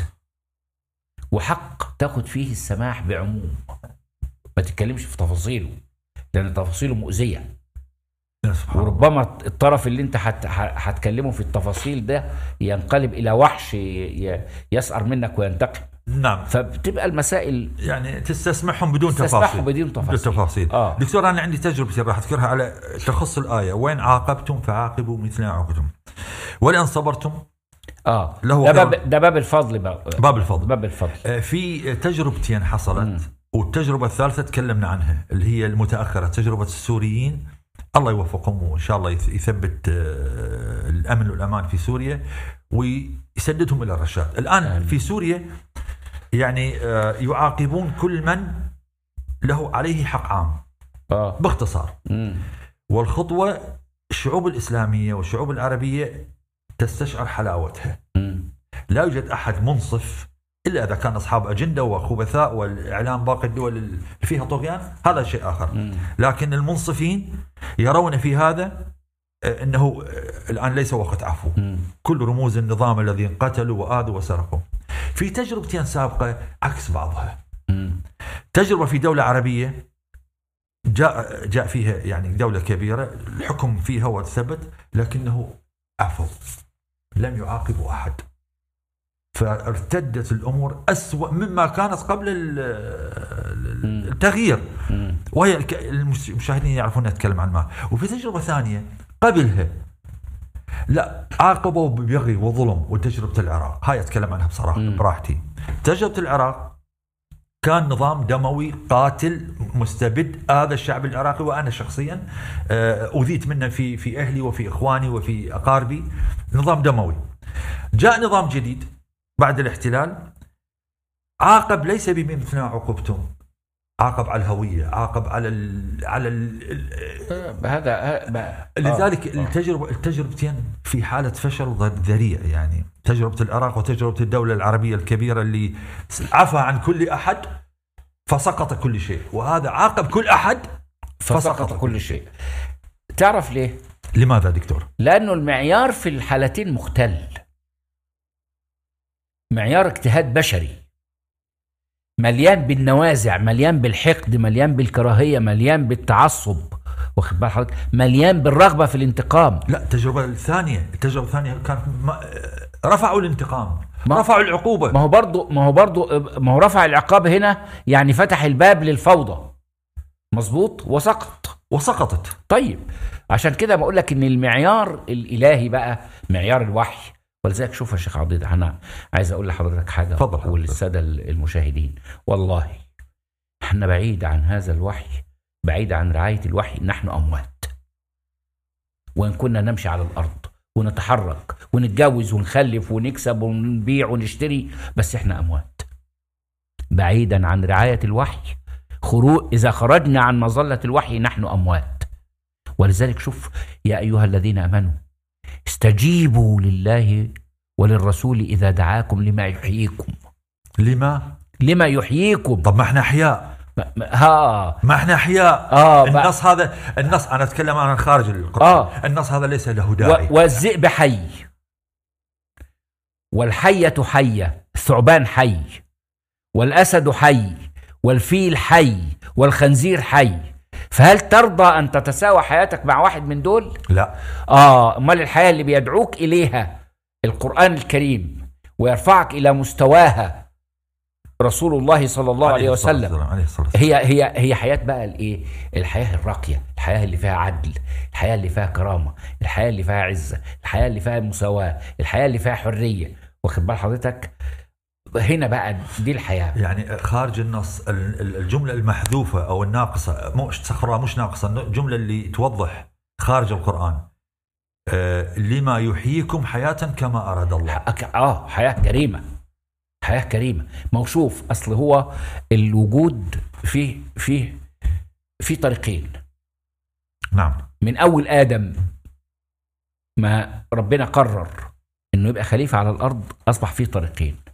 وحق تاخد فيه السماح بعموم ما تتكلمش في تفاصيله لان تفاصيله مؤذيه يا سبحان الله وربما الطرف اللي انت هت- ه- هتكلمه في التفاصيل ده ينقلب الى وحش ي- ي- يسأر منك وينتقم نعم فبتبقى المسائل يعني تستسمحهم بدون تستسمحهم تفاصيل بدون تفاصيل. بدون تفاصيل آه. دكتور انا عندي تجربتي راح اذكرها على تخص الايه وين عاقبتم فعاقبوا مثل ما عاقبتم ولان صبرتم اه له ده خير. باب ده باب الفضل بقى باب الفضل باب الفضل آه، في تجربتين حصلت والتجربه الثالثه تكلمنا عنها اللي هي المتاخره تجربه السوريين الله يوفقهم وان شاء الله يث- يثبت آه، الامن والامان في سوريا ويسددهم الى الرشاد. الان آمين. في سوريا يعني آه، يعاقبون كل من له عليه حق عام اه باختصار مم. والخطوه الشعوب الاسلاميه والشعوب العربيه تستشعر حلاوتها. مم. لا يوجد احد منصف الا اذا كان اصحاب اجنده وخبثاء والاعلام باقي الدول اللي فيها طغيان هذا شيء اخر مم. لكن المنصفين يرون في هذا آه، انه آه، الان ليس وقت عفو مم. كل رموز النظام الذين قتلوا واذوا وسرقوا في تجربتين سابقه عكس بعضها مم. تجربه في دوله عربيه جاء جاء فيها يعني دوله كبيره الحكم فيها وثبت لكنه عفوا لم يعاقبوا احد فارتدت الامور اسوا مما كانت قبل ال- ال- التغيير مم. وهي الك- المش- المشاهدين يعرفون اتكلم عن ما وفي تجربه ثانيه قبلها لا عاقبوا ببغي وظلم وتجربه العراق هاي اتكلم عنها بصراحه مم. براحتي تجربه العراق كان نظام دموي قاتل مستبد هذا الشعب العراقي وانا شخصيا آه، اذيت منه في في اهلي وفي اخواني وفي اقاربي نظام دموي جاء نظام جديد بعد الاحتلال عاقب ليس بمثل ما عوقبتم عاقب على الهويه عاقب على ال على ال آه، هذا ه- ما- لذلك آه. التجربه التجربتين في حاله فشل ذ- ذريع يعني تجربه العراق وتجربه الدوله العربيه الكبيره اللي عفى عن كل احد فسقط كل شيء وهذا عاقب كل احد فسقط كل شيء تعرف ليه؟ لماذا دكتور؟ لأنه المعيار في الحالتين مختل معيار اجتهاد بشري مليان بالنوازع مليان بالحقد مليان بالكراهية مليان بالتعصب واخد بال حضرتك مليان بالرغبة في الانتقام لا التجربه الثانيه التجربه الثانيه كانت ما رفعوا الانتقام ما- رفعوا العقوبه ما هو برضو ما هو برضو ما هو رفع العقاب هنا يعني فتح الباب للفوضى مظبوط وسقط وسقطت طيب عشان كده بقول لك ان المعيار الالهي بقى معيار الوحي ولذلك شوف يا شيخ عضيد انا عايز اقول لحضرتك حاجه اتفضل حضرتك. وللساده المشاهدين والله احنا بعيد عن هذا الوحي بعيد عن رعايه الوحي نحن اموات وان كنا نمشي على الارض ونتحرك ونتجوز ونخلف ونكسب ونبيع ونشتري بس احنا اموات بعيدا عن رعايه الوحي خروج إذا خرجنا عن مظلة الوحي نحن أموات ولذلك شوف يا أيها الذين آمنوا استجيبوا لله وللرسول إذا دعاكم لما يحييكم لما لما يحييكم طب ما احنا احياء ها ما احنا احياء آه، بقى- النص هذا النص انا اتكلم عن خارج القران آه. النص هذا ليس له داعي و- والذئب حي والحية حية الثعبان حي والأسد حي والفيل حي والخنزير حي فهل ترضى أن تتساوى حياتك مع واحد من دول؟ لا آه أمال الحياة اللي بيدعوك إليها القرآن الكريم ويرفعك إلى مستواها رسول الله صلى الله عليه الصلاة وسلم والسلام، عليه الصلاه والسلام. هي هي هي حياه بقى الايه؟ الحياه الراقيه، الحياه اللي فيها عدل، الحياه اللي فيها كرامه، الحياه اللي فيها عزه، الحياه اللي فيها مساواه، الحياه اللي فيها حريه، واخد بال حضرتك؟ هنا بقى دي الحياه يعني خارج النص ال- ال- الجمله المحذوفه او الناقصه مش صخره مش ناقصه الجمله اللي توضح خارج القران آه، لما يحييكم حياه كما اراد الله أك- اه حياه كريمه حياه كريمه ما هو شوف اصل هو الوجود فيه فيه في طريقين نعم من اول ادم ما ربنا قرر انه يبقى خليفه على الارض اصبح فيه طريقين